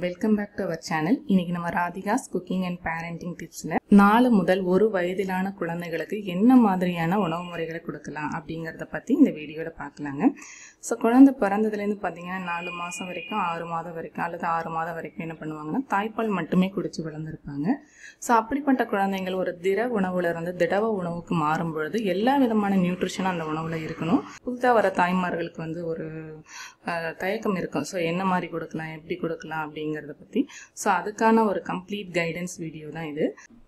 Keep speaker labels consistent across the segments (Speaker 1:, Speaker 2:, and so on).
Speaker 1: welcome back to our channel இன்னைக்கு நம்ம Radhika's cooking and parenting டிப்ஸில் நாலு முதல் ஒரு வயதிலான குழந்தைகளுக்கு என்ன மாதிரியான உணவு முறைகளை கொடுக்கலாம் அப்படிங்கிறத பற்றி இந்த வீடியோவில் பார்க்கலாங்க ஸோ குழந்தை பிறந்ததுலேருந்து பார்த்தீங்கன்னா நாலு மாதம் வரைக்கும் ஆறு மாதம் வரைக்கும் அல்லது ஆறு மாதம் வரைக்கும் என்ன பண்ணுவாங்கன்னா தாய்ப்பால் மட்டுமே குடிச்சு வளர்ந்துருப்பாங்க ஸோ அப்படிப்பட்ட குழந்தைங்கள் ஒரு திட உணவுல இருந்து திடவ உணவுக்கு மாறும் பொழுது எல்லா விதமான நியூட்ரிஷனும் அந்த உணவில் இருக்கணும் புதுதாக வர தாய்மார்களுக்கு வந்து ஒரு அஹ், தயக்கம் இருக்கும் ஸோ என்ன மாதிரி கொடுக்கலாம் எப்படி கொடுக்கலாம் அப்படிங்கிறத பற்றி ஸோ அதுக்கான ஒரு கம்ப்ளீட் கைடன்ஸ் வீடியோ தான் இது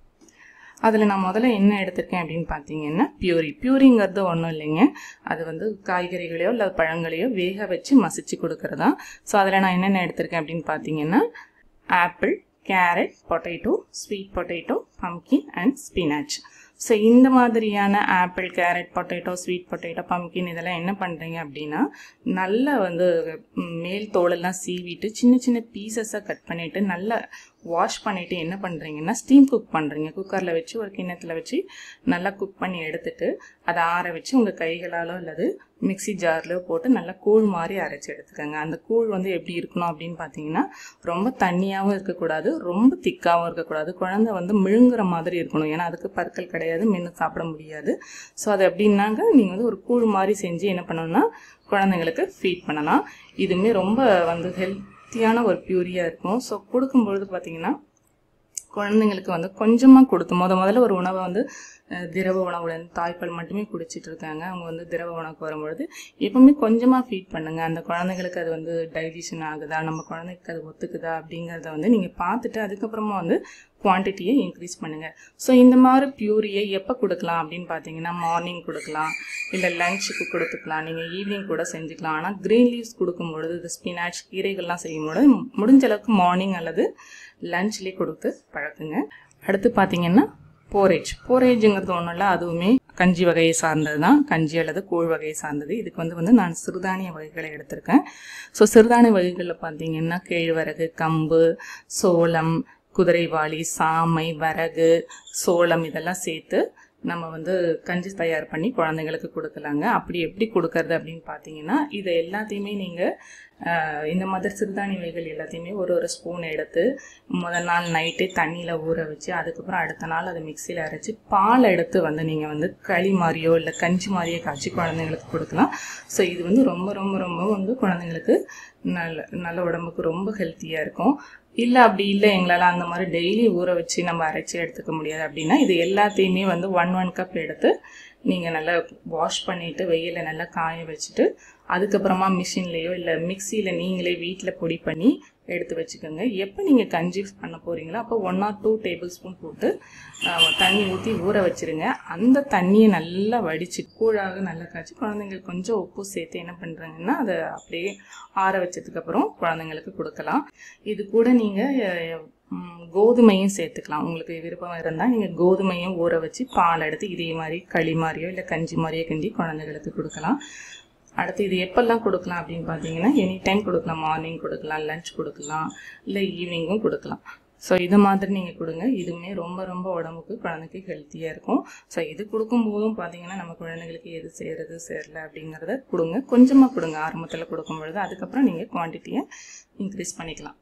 Speaker 1: அதில் நான் முதல்ல என்ன எடுத்திருக்கேன் அப்படின்னு பார்த்தீங்கன்னா பியூரி பியூரிங்கிறது ஒன்றும் இல்லைங்க அது வந்து காய்கறிகளையோ இல்லை பழங்களையோ வேக வச்சு மசிச்சு கொடுக்கறதா ஸோ அதில் நான் என்னென்ன எடுத்திருக்கேன் அப்படின்னு பார்த்தீங்கன்னா apple carrot potato sweet potato pumpkin and spinach so இந்த மாதிரியான apple carrot potato sweet potato pumpkin இதெல்லாம் என்ன பண்ணுறீங்க அப்படின்னா நல்லா வந்து ம், மேல் தோலெல்லாம் சீவிட்டு சின்ன சின்ன பீசஸாக கட் பண்ணிவிட்டு நல்லா வாஷ் பண்ணிவிட்டு என்ன பண்ணுறீங்கன்னா ஸ்டீம் குக் பண்ணுறீங்க குக்கரில் வச்சு ஒரு கிண்ணத்தில் வச்சு நல்லா குக் பண்ணி எடுத்துட்டு அதை ஆற வச்சு உங்கள் கைகளாலோ அல்லது மிக்ஸி ஜார்லோ போட்டு நல்லா கூழ் மாதிரி அரைச்சி எடுத்துக்கோங்க அந்த கூழ் வந்து எப்படி இருக்கணும் அப்படின்னு பார்த்தீங்கன்னா ரொம்ப தண்ணியாகவும் இருக்கக்கூடாது ரொம்ப திக்காகவும் இருக்கக்கூடாது குழந்தை வந்து விழுங்குற மாதிரி இருக்கணும் ஏன்னா அதுக்கு பற்கள் கிடையாது மென்று சாப்பிட முடியாது ஸோ அது எப்படின்னாங்க நீங்கள் வந்து ஒரு கூழ் மாதிரி செஞ்சு என்ன பண்ணணும்னா குழந்தைங்களுக்கு ஃபீட் பண்ணலாம் இதுவுமே ரொம்ப வந்து ஹெல்த்தியான ஒரு பியூரியாக இருக்கும் ஸோ கொடுக்கும்பொழுது பார்த்தீங்கன்னா குழந்தைங்களுக்கு வந்து கொஞ்சமாக கொடுத்து முத முதல்ல ஒரு உணவை வந்து அஹ், திரவ உணவுலேருந்து தாய்ப்பால் மட்டுமே குடிச்சிட்டு இருக்காங்க அவங்க வந்து திரவ உணவுக்கு வரும்பொழுது எப்பவுமே கொஞ்சமாக ஃபீட் பண்ணுங்க அந்த குழந்தைங்களுக்கு அது வந்து டைஜஷன் ஆகுதா நம்ம குழந்தைக்கு அது ஒத்துக்குதா அப்படிங்கிறத வந்து நீங்கள் பார்த்துட்டு அதுக்கப்புறமா வந்து குவான்டிட்டியை இன்க்ரீஸ் பண்ணுங்க ஸோ இந்த மாதிரி பியூரியை எப்போ கொடுக்கலாம் அப்படின்னு பார்த்தீங்கன்னா மார்னிங் கொடுக்கலாம் இல்லை லஞ்சுக்கு கொடுத்துக்கலாம் நீங்கள் ஈவினிங் கூட செஞ்சுக்கலாம் ஆனால் க்ரீன் லீவ்ஸ் கொடுக்கும்பொழுது இந்த ஸ்பினாச் கீரைகள்லாம் செய்யும்பொழுது முடிஞ்ச அளவுக்கு மார்னிங் அல்லது லஞ்ச்லேயே கொடுத்து பழக்குங்க அடுத்து பார்த்தீங்கன்னா போரேஜ் போரேஜுங்கிறது ஒன்றும் இல்லை அதுவுமே கஞ்சி வகையை சார்ந்தது தான் கஞ்சி அல்லது கூழ் வகையை சார்ந்தது இதுக்கு வந்து வந்து நான் சிறுதானிய வகைகளை எடுத்திருக்கேன் ஸோ சிறுதானிய வகைகளில் பார்த்தீங்கன்னா கேழ்வரகு கம்பு சோளம் குதிரைவாளி சாமை வரகு சோளம் இதெல்லாம் சேர்த்து நம்ம வந்து கஞ்சி தயார் பண்ணி குழந்தைங்களுக்கு கொடுக்கலாங்க அப்படி எப்படி கொடுக்கறது அப்படின்னு பார்த்தீங்கன்னா இதை எல்லாத்தையுமே நீங்கள் இந்த மாதிரி சிறுதானிய வகைகள் எல்லாத்தையுமே ஒரு ஒரு ஸ்பூன் எடுத்து முதல் நாள் நைட்டே தண்ணியில் ஊற வச்சு அதுக்கப்புறம் அடுத்த நாள் அதை மிக்சியில் அரைச்சி பால் எடுத்து வந்து நீங்கள் வந்து களி மாதிரியோ இல்லை கஞ்சி மாதிரியோ காய்ச்சி குழந்தைங்களுக்கு கொடுக்கலாம் ஸோ இது வந்து ரொம்ப ரொம்ப ரொம்ப வந்து குழந்தைங்களுக்கு நல்ல நல்ல உடம்புக்கு ரொம்ப ஹெல்த்தியாக இருக்கும் இல்லை அப்படி இல்லை எங்களால் அந்த மாதிரி டெய்லி ஊற வச்சு நம்ம அரைச்சி எடுத்துக்க முடியாது அப்படின்னா இது எல்லாத்தையுமே வந்து ஒன் ஒன் கப் எடுத்து நீங்கள் நல்லா வாஷ் பண்ணிவிட்டு வெயிலில் நல்லா காய வச்சுட்டு அதுக்கப்புறமா மிஷின்லேயோ இல்லை மிக்சியில் நீங்களே வீட்டில் பொடி பண்ணி எடுத்து வச்சுக்கோங்க எப்போ நீங்கள் கஞ்சி பண்ண போகிறீங்களோ அப்போ one or two tablespoon போட்டு ஆஹ், தண்ணி ஊற்றி ஊற வச்சிருங்க அந்த தண்ணியை நல்லா வடிச்சு கூழாக நல்லா காய்ச்சி குழந்தைங்களுக்கு கொஞ்சம் உப்பு சேர்த்து என்ன பண்ணுறாங்கன்னா அதை அப்படியே ஆற வச்சதுக்கப்புறம் குழந்தைங்களுக்கு கொடுக்கலாம் இது கூட நீங்கள் கோதுமையும் சேர்த்துக்கலாம் உங்களுக்கு விருப்பம் இருந்தால் நீங்கள் கோதுமையும் ஊற வச்சு பால் எடுத்து இதே மாதிரி களி மாதிரியோ இல்லை கஞ்சி மாதிரியோ கிண்டி குழந்தைங்களுக்கு கொடுக்கலாம் அடுத்து இது எப்பெல்லாம் கொடுக்கலாம் அப்படின்னு பார்த்தீங்கன்னா எனி டைம் கொடுக்கலாம் மார்னிங் கொடுக்கலாம் லஞ்ச் கொடுக்கலாம் இல்லை ஈவினிங்கும் கொடுக்கலாம் ஸோ இது மாதிரி நீங்கள் கொடுங்க இதுவுமே ரொம்ப ரொம்ப உடம்புக்கு குழந்தைக்கு ஹெல்த்தியாக இருக்கும் ஸோ இது கொடுக்கும்போதும் பார்த்தீங்கன்னா நம்ம குழந்தைங்களுக்கு எது செய்கிறது சேரல அப்படிங்கிறத கொடுங்க கொஞ்சமாக கொடுங்க ஆரம்பத்தில் கொடுக்கும் பொழுது அதுக்கப்புறம் நீங்கள் குவான்டிட்டியை இன்க்ரீஸ் பண்ணிக்கலாம்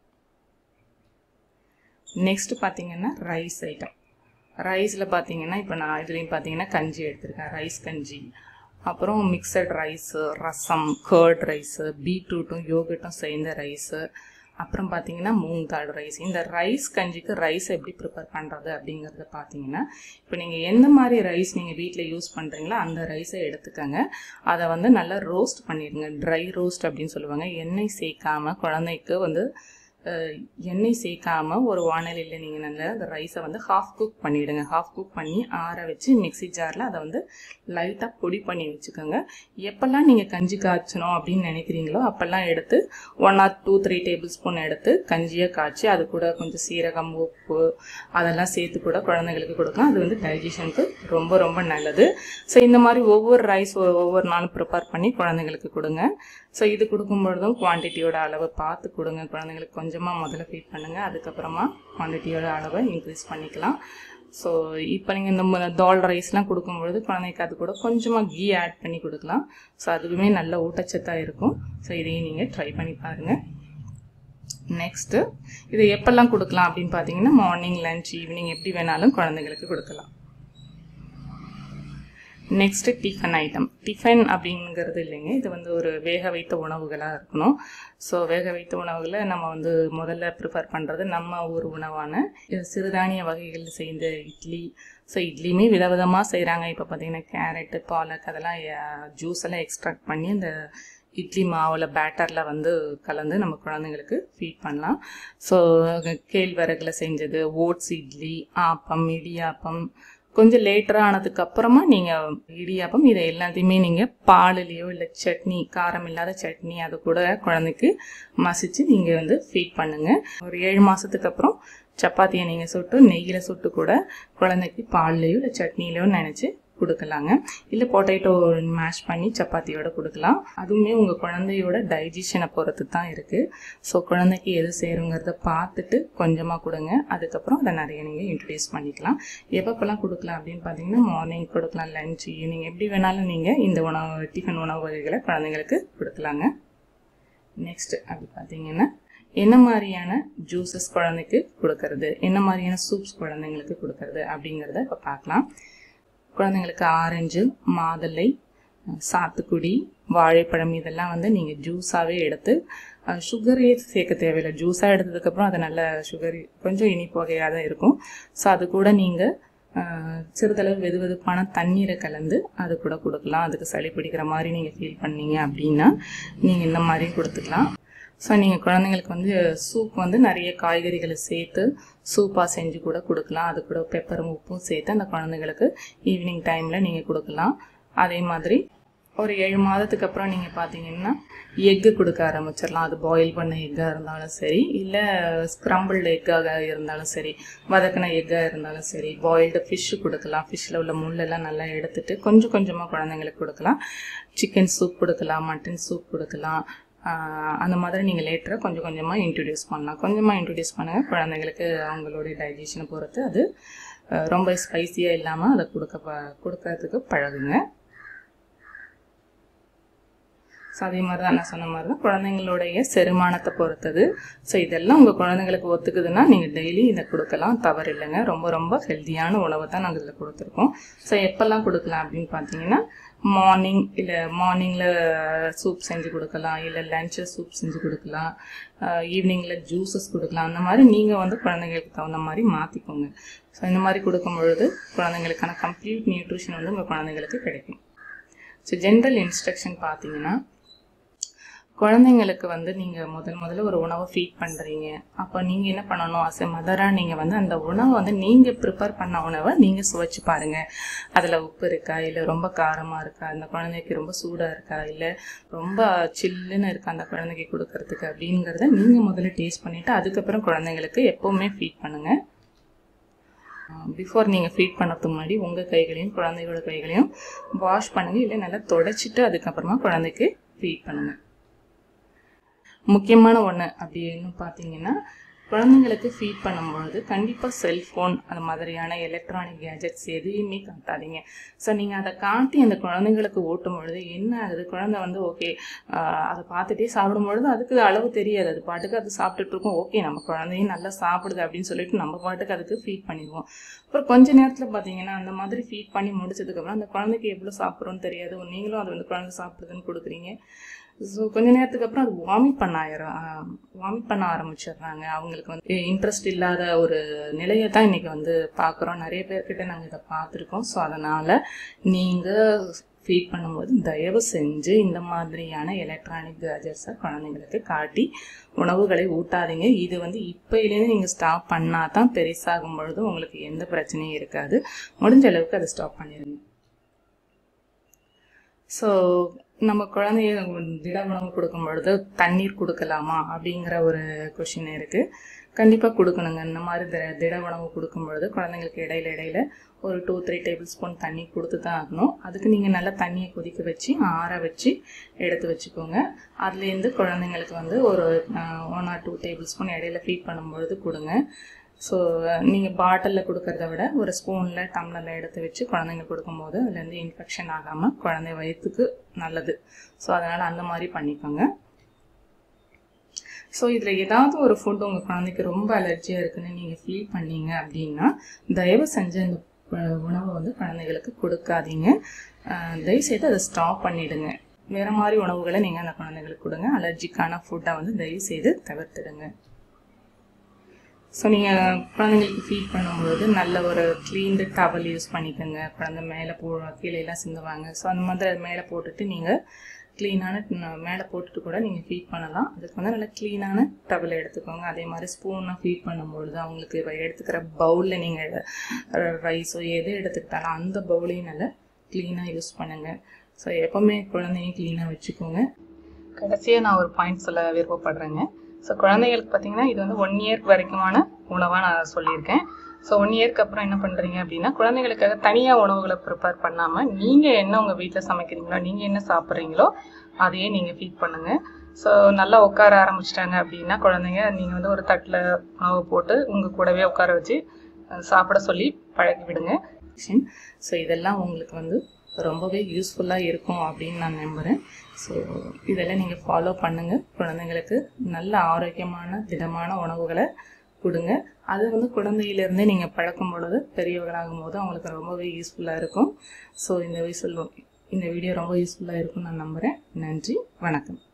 Speaker 1: நெக்ஸ்ட் பார்த்தீங்கன்னா ரைஸ் ஐட்டம் ரைஸில் பார்த்தீங்கன்னா இப்போ நான் இதுலேயும் பார்த்தீங்கன்னா கஞ்சி எடுத்திருக்கேன் ரைஸ் கஞ்சி அப்புறம் மிக்சட் ரைஸு ரசம் கர்ட் ரைஸு பீட்ரூட்டும் யோகட்டும் சேர்ந்த ரைஸு அப்புறம் பார்த்தீங்கன்னா மூங் தால் ரைஸ் இந்த ரைஸ் கஞ்சிக்கு ரைஸ் எப்படி ப்ரிப்பேர் பண்ணுறது அப்படிங்கிறத பார்த்தீங்கன்னா இப்போ நீங்கள் எந்த மாதிரி ரைஸ் நீங்கள் வீட்டில் யூஸ் பண்ணுறீங்களோ அந்த ரைஸை எடுத்துக்கோங்க அதை வந்து நல்லா ரோஸ்ட் பண்ணிடுங்க ட்ரை ரோஸ்ட் அப்படின்னு சொல்லுவாங்க எண்ணெய் சேர்க்காம குழந்தைக்கு வந்து அஹ், எண்ணெய் சேர்க்காம ஒரு வானலியில் நீங்கள் நல்லா அந்த ரைஸை வந்து ஹாஃப் குக் பண்ணிவிடுங்க ஹாஃப் குக் பண்ணி ஆற வச்சு மிக்ஸி ஜாரில் அதை வந்து லைட்டாக பொடி பண்ணி வச்சுக்கோங்க எப்போல்லாம் நீங்கள் கஞ்சி காய்ச்சணும் அப்படின்னு நினைக்கிறீங்களோ அப்போல்லாம் எடுத்து one or two three tablespoon எடுத்து கஞ்சியை காய்ச்சி அது கூட கொஞ்சம் சீரகம் உப்பு அதெல்லாம் சேர்த்து கூட குழந்தைங்களுக்கு கொடுக்கலாம் அது வந்து டைஜஷனுக்கு ரொம்ப ரொம்ப நல்லது ஸோ இந்த மாதிரி ஒவ்வொரு ரைஸ் ஒவ்வொரு நாளும் ப்ரிப்பேர் பண்ணி குழந்தைங்களுக்கு கொடுங்க ஸோ இது கொடுக்கும்பொழுதும் குவான்டிட்டியோட அளவை பார்த்து கொடுங்க குழந்தைங்களுக்கு கொஞ்சமாக முதல்ல ஃபீட் பண்ணுங்கள் அதுக்கப்புறமா குவான்டிட்டியோட அளவை இன்க்ரீஸ் பண்ணிக்கலாம் ஸோ இப்போ நீங்கள் இந்த தால் ரைஸ்லாம் கொடுக்கும்பொழுது குழந்தைக்கு அது கூட கொஞ்சமாக கீ ஆட் பண்ணி கொடுக்கலாம் ஸோ அதுவுமே நல்ல ஊட்டச்சத்தாக இருக்கும் ஸோ இதையும் நீங்கள் ட்ரை பண்ணி பாருங்கள் நெக்ஸ்ட்டு இதை எப்பெல்லாம் கொடுக்கலாம் அப்படின்னு பார்த்தீங்கன்னா மார்னிங் லஞ்ச் ஈவினிங் எப்படி வேணாலும் குழந்தைங்களுக்கு கொடுக்கலாம் நெக்ஸ்ட்டு டிஃபன் ஐட்டம் டிஃபன் அப்படிங்கிறது இல்லைங்க இது வந்து ஒரு வேக வைத்த உணவுகளாக இருக்கணும் ஸோ வேக வைத்த உணவுகளை நம்ம வந்து முதல்ல ப்ரிஃபர் பண்ணுறது நம்ம ஊர் உணவான சிறுதானிய வகைகள் செய்த இட்லி ஸோ இட்லியுமே விதவிதமாக செய்கிறாங்க இப்போ பார்த்தீங்கன்னா கேரட்டு பாலக் அதெல்லாம் ஜூஸ் எல்லாம் எக்ஸ்ட்ராக்ட் பண்ணி அந்த இட்லி மாவில் பேட்டரில் வந்து கலந்து நம்ம குழந்தைங்களுக்கு ஃபீட் பண்ணலாம் ஸோ கேழ்வரகுல செஞ்சது ஓட்ஸ் இட்லி ஆப்பம் இடியாப்பம் கொஞ்சம் லேட்டராக ஆனதுக்கு அப்புறமா நீங்கள் இடியாப்பம் இதை எல்லாத்தையுமே நீங்கள் பாலுலேயோ இல்லை சட்னி காரம் இல்லாத சட்னி அது கூட குழந்தைக்கு மசிச்சு நீங்கள் வந்து ஃபீட் பண்ணுங்கள் ஒரு ஏழு மாதத்துக்கு அப்புறம் சப்பாத்தியை நீங்கள் சுட்டு நெய்யில் சுட்டு கூட குழந்தைக்கு பால்லையோ இல்லை சட்னிலையோ நினச்சி கொடுக்கலாங்க இல்லை பொட்டேட்டோ மேஷ் பண்ணி சப்பாத்தியோட கொடுக்கலாம் அதுவுமே உங்கள் குழந்தையோட டைஜஷனை பொறுத்து தான் இருக்குது ஸோ குழந்தைக்கு எது சேருங்கிறத பார்த்துட்டு கொஞ்சமாக கொடுங்க அதுக்கப்புறம் அதை நிறைய நீங்கள் இன்ட்ரடியூஸ் பண்ணிக்கலாம் எப்பப்பெல்லாம் கொடுக்கலாம் அப்படின்னு பார்த்தீங்கன்னா மார்னிங் கொடுக்கலாம் லஞ்ச் ஈவினிங் எப்படி வேணாலும் நீங்கள் இந்த உணவு டிஃபன் உணவு வகைகளை குழந்தைங்களுக்கு கொடுக்கலாங்க நெக்ஸ்ட் அப்படி பார்த்தீங்கன்னா என்ன மாதிரியான ஜூஸஸ் குழந்தைக்கு கொடுக்கறது என்ன மாதிரியான சூப்ஸ் குழந்தைங்களுக்கு கொடுக்கறது அப்படிங்கிறத இப்போ பார்க்கலாம் குழந்தைங்களுக்கு ஆரஞ்சு மாதுளை சாத்துக்குடி வாழைப்பழம் இதெல்லாம் வந்து நீங்கள் ஜூஸாகவே எடுத்து சுகரே சேர்க்க தேவையில்லை ஜூஸாக எடுத்ததுக்கப்புறம் அது நல்ல சுகர் கொஞ்சம் இனிப்பு வகையாக தான் இருக்கும் ஸோ அது கூட நீங்கள் சிறிதளவு வெது வெதுப்பான தண்ணீரை கலந்து அது கூட கொடுக்கலாம் அதுக்கு சளி பிடிக்கிற மாதிரி நீங்கள் ஃபீல் பண்ணீங்க அப்படின்னா நீங்கள் இந்த மாதிரி கொடுத்துக்கலாம் ஸோ நீங்கள் குழந்தைங்களுக்கு வந்து சூப் வந்து நிறைய காய்கறிகளை சேர்த்து சூப்பாக செஞ்சு கூட கொடுக்கலாம் அது கூட பெப்பரும் உப்பும் சேர்த்து அந்த குழந்தைங்களுக்கு ஈவினிங் டைமில் நீங்கள் கொடுக்கலாம் அதே மாதிரி ஒரு ஏழு மாதத்துக்கு அப்புறம் நீங்கள் பார்த்தீங்கன்னா எக்கு கொடுக்க ஆரம்பிச்சிடலாம் அது பாயில் பண்ண எக்காக இருந்தாலும் சரி இல்லை ஸ்க்ரம்பிள்டு எக்காக இருந்தாலும் சரி வதக்கின எக்காக இருந்தாலும் சரி பாயில்டு ஃபிஷ்ஷு கொடுக்கலாம் ஃபிஷ்ஷில் உள்ள முள்ளெல்லாம் நல்லா எடுத்துட்டு கொஞ்சம் கொஞ்சமாக குழந்தைங்களுக்கு கொடுக்கலாம் சிக்கன் சூப் கொடுக்கலாம் மட்டன் சூப் கொடுக்கலாம் அந்த மாதிரி நீங்கள் லேட்டராக கொஞ்சம் கொஞ்சமாக இன்ட்ரடியூஸ் பண்ணலாம் கொஞ்சமாக இன்ட்ரடியூஸ் பண்ணுங்கள் குழந்தைங்களுக்கு அவங்களுடைய டைஜஷனை பொறுத்து அது ரொம்ப ஸ்பைசியாக இல்லாமல் அதை கொடுக்க ப கொடுக்கறதுக்கு பழகுங்க ஸோ அதே மாதிரி தான் நான் சொன்ன மாதிரி தான் குழந்தைங்களுடைய செரிமானத்தை பொறுத்தது ஸோ இதெல்லாம் உங்கள் குழந்தைங்களுக்கு ஒத்துக்குதுன்னா நீங்கள் டெய்லி இதை கொடுக்கலாம் தவறு இல்லைங்க ரொம்ப ரொம்ப ஹெல்த்தியான உணவை தான் நாங்கள் இதில் கொடுத்துருக்கோம் ஸோ எப்போல்லாம் கொடுக்கலாம் அப்படின்னு பார்த்தீங்கன்னா மார்னிங் இல்லை மார்னிங்கில் சூப் செஞ்சு கொடுக்கலாம் இல்லை லஞ்சு சூப் செஞ்சு கொடுக்கலாம் ஈவினிங்கில் ஜூஸஸ் கொடுக்கலாம் அந்த மாதிரி நீங்கள் வந்து குழந்தைங்களுக்கு தகுந்த மாதிரி மாற்றிக்கோங்க ஸோ இந்த மாதிரி கொடுக்கும் பொழுது குழந்தைங்களுக்கான கம்ப்ளீட் நியூட்ரிஷன் வந்து உங்கள் குழந்தைங்களுக்கு கிடைக்கும் ஸோ ஜென்ரல் இன்ஸ்ட்ரக்ஷன் பார்த்தீங்கன்னா குழந்தைங்களுக்கு வந்து நீங்கள் முதல் முதல்ல ஒரு உணவை ஃபீட் பண்ணுறீங்க அப்போ நீங்கள் என்ன பண்ணணும் அஸ் எ மதராக நீங்கள் வந்து அந்த உணவை வந்து நீங்கள் ப்ரிப்பேர் பண்ண உணவை நீங்கள் சுவைச்சு பாருங்கள் அதில் உப்பு இருக்கா இல்லை ரொம்ப காரமாக இருக்கா அந்த குழந்தைக்கு ரொம்ப சூடாக இருக்கா இல்லை ரொம்ப சில்லுன்னு இருக்கா அந்த குழந்தைக்கு கொடுக்கறதுக்கு அப்படிங்கிறத நீங்கள் முதல்ல டேஸ்ட் பண்ணிவிட்டு அதுக்கப்புறம் குழந்தைங்களுக்கு எப்போவுமே ஃபீட் பண்ணுங்கள் பிஃபோர் நீங்கள் ஃபீட் பண்ணுறதுக்கு முன்னாடி உங்கள் கைகளையும் குழந்தையோட கைகளையும் வாஷ் பண்ணுங்கள் இல்லை நல்லா தொடச்சிட்டு அதுக்கப்புறமா குழந்தைக்கு ஃபீட் பண்ணுங்கள் முக்கியமான ஒன்று அப்படின்னு பார்த்தீங்கன்னா குழந்தைங்களுக்கு ஃபீட் பண்ணும்பொழுது கண்டிப்பாக செல்ஃபோன் அந்த மாதிரியான எலக்ட்ரானிக் கேஜெட்ஸ் எதையுமே காட்டாதீங்க ஸோ நீங்கள் அதை காட்டி அந்த குழந்தைங்களுக்கு ஊட்டும் பொழுது என்ன ஆகுது குழந்தை வந்து ஓகே அதை பார்த்துட்டே சாப்பிடும் பொழுது அதுக்கு அளவு தெரியாது அது பாட்டுக்கு அது சாப்பிட்டுட்டு இருக்கும் ஓகே நம்ம குழந்தையும் நல்லா சாப்பிடுது அப்படின்னு சொல்லிட்டு நம்ம பாட்டுக்கு அதுக்கு ஃபீட் பண்ணிடுவோம் அப்புறம் கொஞ்ச நேரத்தில் பார்த்தீங்கன்னா அந்த மாதிரி ஃபீட் பண்ணி முடிச்சதுக்கப்புறம் அந்த குழந்தைக்கு எவ்வளோ சாப்பிட்றோன்னு தெரியாது நீங்களும் அது வந்து குழந்தை சாப்பிடுதுன்னு கொடுக்குறீங்க ஸோ கொஞ்ச நேரத்துக்கு அப்புறம் அது வாமிட் பண்ண ஆயிரும் வாமிட் பண்ண ஆரம்பிச்சிடுறாங்க அவங்களுக்கு வந்து இன்ட்ரெஸ்ட் இல்லாத ஒரு நிலையை தான் இன்னைக்கு வந்து பார்க்குறோம் நிறைய பேர்கிட்ட நாங்கள் இதை பார்த்துருக்கோம் ஸோ அதனால் நீங்கள் ஃபீட் பண்ணும்போது தயவு செஞ்சு இந்த மாதிரியான எலக்ட்ரானிக் கேஜெட்ஸை குழந்தைங்களுக்கு காட்டி உணவுகளை ஊட்டாதீங்க இது வந்து இப்போலேருந்து நீங்கள் ஸ்டாப் பண்ணால் தான் பெருசாகும் பொழுது உங்களுக்கு எந்த பிரச்சனையும் இருக்காது முடிஞ்ச அளவுக்கு அதை ஸ்டாப் பண்ணிடுங்க ஸோ நம்ம குழந்தைய திட உணவு கொடுக்கும் பொழுது தண்ணீர் கொடுக்கலாமா அப்படிங்கிற ஒரு கொஷின் இருக்குது கண்டிப்பாக கொடுக்கணுங்க இந்த மாதிரி திட திட உணவு கொடுக்கும் பொழுது குழந்தைங்களுக்கு இடையில இடையில ஒரு டூ த்ரீ டேபிள் ஸ்பூன் தண்ணி கொடுத்து தான் ஆகணும் அதுக்கு நீங்கள் நல்லா தண்ணியை கொதிக்க வச்சு ஆற வச்சு எடுத்து வச்சுக்கோங்க அதுலேருந்து குழந்தைங்களுக்கு வந்து ஒரு one or two tablespoon இடையில ஃபீட் பண்ணும்பொழுது கொடுங்க ஸோ நீங்கள் பாட்டிலில் கொடுக்கறத விட ஒரு ஸ்பூனில் டம்ளரில் எடுத்து வச்சு குழந்தைங்க கொடுக்கும்போது அதுலேருந்து இன்ஃபெக்ஷன் ஆகாமல் குழந்தை வயிற்றுக்கு நல்லது ஸோ அதனால் அந்த மாதிரி பண்ணிக்கோங்க ஸோ இதில் ஏதாவது ஒரு ஃபுட் உங்கள் குழந்தைக்கு ரொம்ப அலர்ஜியாக இருக்குன்னு நீங்கள் ஃபீல் பண்ணீங்க அப்படின்னா தயவு செஞ்சு அந்த அஹ், உணவை வந்து குழந்தைகளுக்கு கொடுக்காதீங்க அஹ், தயவு செய்து அதை ஸ்டாப் பண்ணிடுங்க வேற மாதிரி உணவுகளை நீங்கள் அந்த குழந்தைகளுக்கு கொடுங்க அலர்ஜிக்கான ஃபுட்டை வந்து தயவு செய்து தவிர்த்துடுங்க ஸோ நீங்கள் குழந்தைங்களுக்கு ஃபீட் பண்ணும்பொழுது நல்ல ஒரு க்ளீன்டு டவல் யூஸ் பண்ணிக்கோங்க குழந்தை மேலே போ கீழேலாம் சிந்துவாங்க ஸோ அந்த மாதிரி அது மேலே போட்டுட்டு நீங்கள் க்ளீனான மேலே போட்டுட்டு கூட நீங்கள் ஃபீட் பண்ணலாம் அதுக்கு வந்து நல்ல க்ளீனான டவல் எடுத்துக்கோங்க அதே மாதிரி ஸ்பூனை ஃபீட் பண்ணும்பொழுது அவங்களுக்கு இப்ப எடுத்துக்கிற பவுலில் நீங்கள் ரைஸோ எது எடுத்துக்கிட்டாலும் அந்த பவுலையும் நல்லா க்ளீனாக யூஸ் பண்ணுங்கள் ஸோ எப்போவுமே குழந்தையும் க்ளீனாக வச்சுக்கோங்க கடைசியாக நான் ஒரு பாயிண்ட் சொல்ல விருப்பப்படுறேங்க ஸோ குழந்தைகளுக்கு பார்த்தீங்கன்னா இது வந்து ஒன் இயர்க்கு வரைக்குமான உணவாக நான் சொல்லியிருக்கேன் ஸோ ஒன் இயர்க்கு அப்புறம் என்ன பண்ணுறீங்க அப்படின்னா குழந்தைகளுக்காக தனியாக உணவுகளை ப்ரிப்பேர் பண்ணாமல் நீங்கள் என்ன உங்கள் வீட்டில் சமைக்கிறீங்களோ நீங்கள் என்ன சாப்பிட்றீங்களோ அதையே நீங்கள் ஃபீட் பண்ணுங்கள் ஸோ நல்லா உட்கார ஆரம்பிச்சிட்டாங்க அப்படின்னா குழந்தைங்க நீங்கள் வந்து ஒரு தட்டில் உணவு போட்டு உங்கள் கூடவே உட்கார வச்சு அஹ், சாப்பிட சொல்லி பழக்கி விடுங்க ஸோ இதெல்லாம் உங்களுக்கு வந்து ரொம்பவே யூஸ்ஃபுல்லாக இருக்கும் அப்படின்னு நான் நம்புகிறேன் ஸோ இதெல்லாம் நீங்கள் ஃபாலோ பண்ணுங்கள் குழந்தைங்களுக்கு நல்ல ஆரோக்கியமான திடமான உணவுகளை கொடுங்க அது வந்து குழந்தையிலேருந்தே நீங்கள் பழக்கும் பொழுது பெரியவர்களாகும் போது அவங்களுக்கு ரொம்பவே யூஸ்ஃபுல்லாக இருக்கும் ஸோ இந்த யூஸ்ஃபுல் இந்த வீடியோ ரொம்ப யூஸ்ஃபுல்லாக இருக்கும்னு நான் நம்புகிறேன் நன்றி வணக்கம்